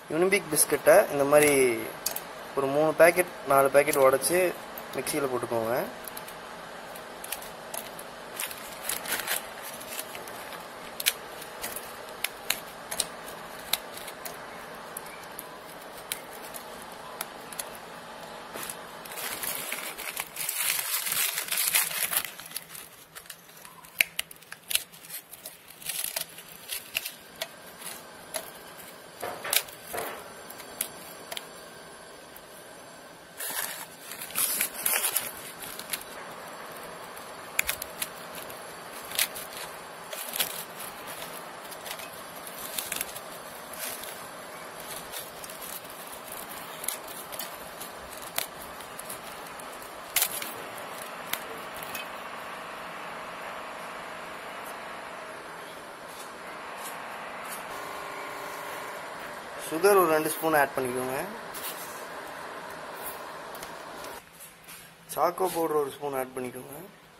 யூனிபிக் பிஸ்கட்டை இந்த மாதிரி ஒரு மூணு பேக்கெட் நாலு பேக்கெட் உடச்சி மிக்சியில் போட்டுக்கோங்க சுகர் ஒரு ரெண்டு ஸ்பூன் ஆட் பண்ணிக்கோங்க சாக்கோ பவுடர் ஒரு ஸ்பூன் ஆட் பண்ணிக்கோங்க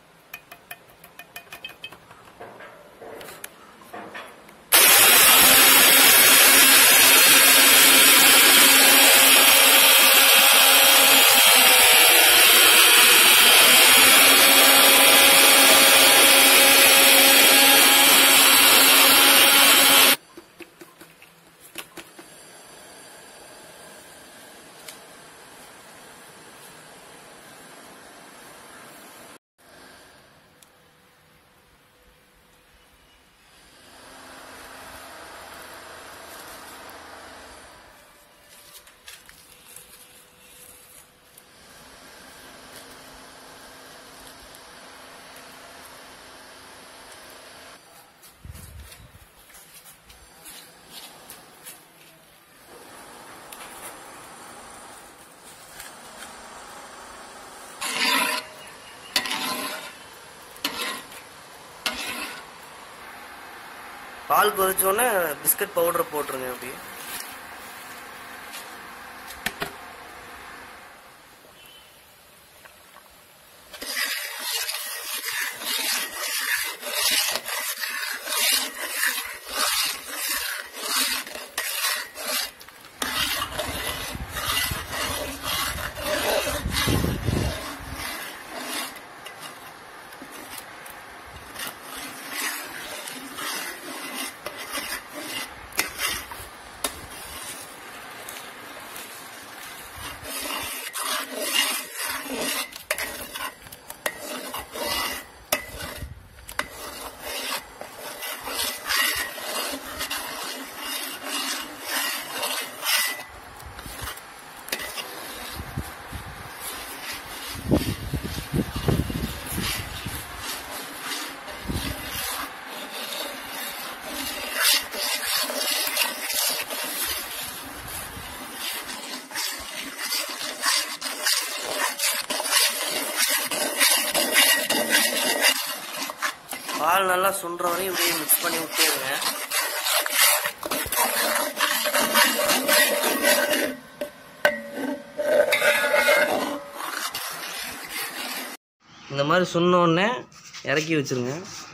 பால் கொதிச்சோடனே பிஸ்கட் பவுடர் போட்டுருங்க அப்படி பால் நல்லா சுண்டுற வரையும் இப்படியே மிக்ஸ் பண்ணி விட்டேருங்க இந்த மாதிரி சுண்ண உடனே இறக்கி வச்சிருங்க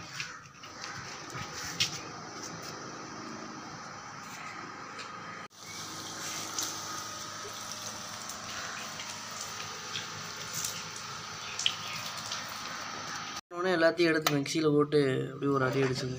உடனே எல்லாத்தையும் எடுத்து மிக்சியில் போட்டு அப்படியே ஒரு அடி அடிச்சுங்க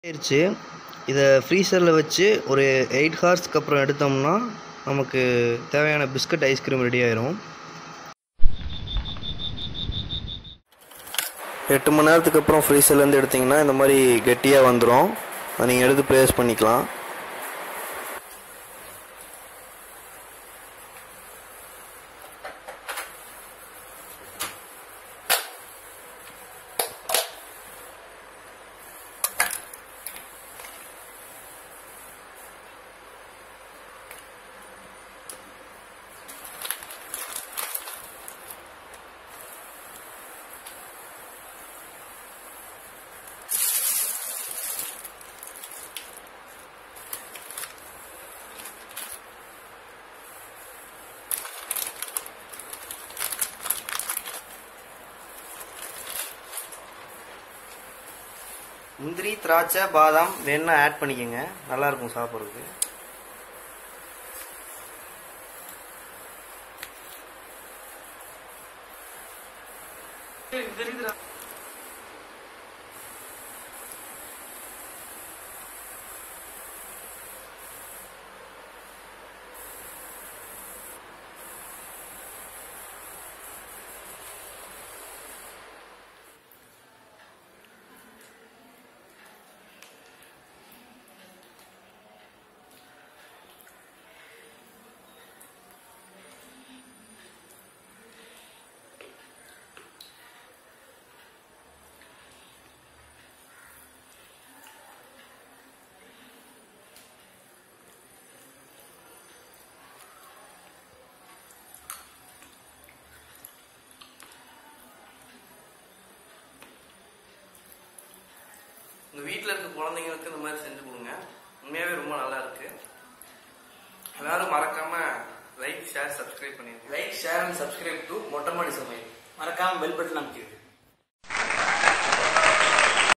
ஆயிடுச்சு இதை ஃப்ரீசரில் வச்சு ஒரு எயிட் ஹார்ஸ்க்கு அப்புறம் எடுத்தோம்னா நமக்கு தேவையான பிஸ்கட் ஐஸ்கிரீம் ரெடி ஆயிரும் எட்டு மணி நேரத்துக்கு அப்புறம் ஃப்ரீசர்லேருந்து எடுத்திங்கன்னா இந்த மாதிரி கெட்டியாக வந்துடும் அதை நீங்கள் எடுத்து ப்ளேஸ் பண்ணிக்கலாம் முந்திரி திராட்சை பாதாம் வேணா ஆட் பண்ணிக்கோங்க நல்லா இருக்கும் சாப்பிட்றதுக்கு உங்கள் வீட்டில் இருக்க குழந்தைங்களுக்கு இந்த மாதிரி செஞ்சு கொடுங்க உண்மையாகவே ரொம்ப நல்லா இருக்கு எல்லாரும் மறக்காம லைக் ஷேர் சப்ஸ்கிரைப் பண்ணிருங்க like share and subscribe to Mottai Maadi சமையல் மறக்காம பெல் பட்டன் அமைக்கிறது